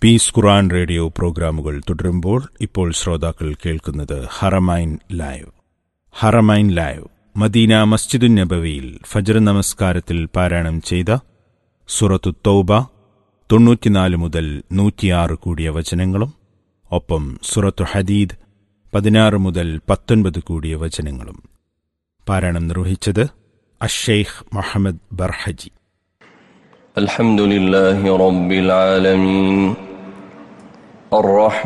piece ഖുറാൻ radio പ്രോഗ്രാമുകൾ തുടരുമ്പോൾ ഇപ്പോൾ ശ്രോതാക്കൾ കേൾക്കുന്നത് Haramain live Haramain live Medina മസ്ജിദുൻ നബവിയിൽ ഫജർ നമസ്കാരത്തിൽ പാരായണം ചെയ്ത സുറത്തു തൗബ തൊണ്ണൂറ്റിനാല് മുതൽ നൂറ്റിയാറ് കൂടിയ വചനങ്ങളും ഒപ്പം സുറത്തു ഹദീദ് പതിനാറ് മുതൽ പത്തൊൻപത് കൂടിയ വചനങ്ങളും പാരായണം നിർവഹിച്ചത് അഷെയ്ഖ് മുഹമ്മദ് ബർഹജി الحمد لله رب العالمين الرحمن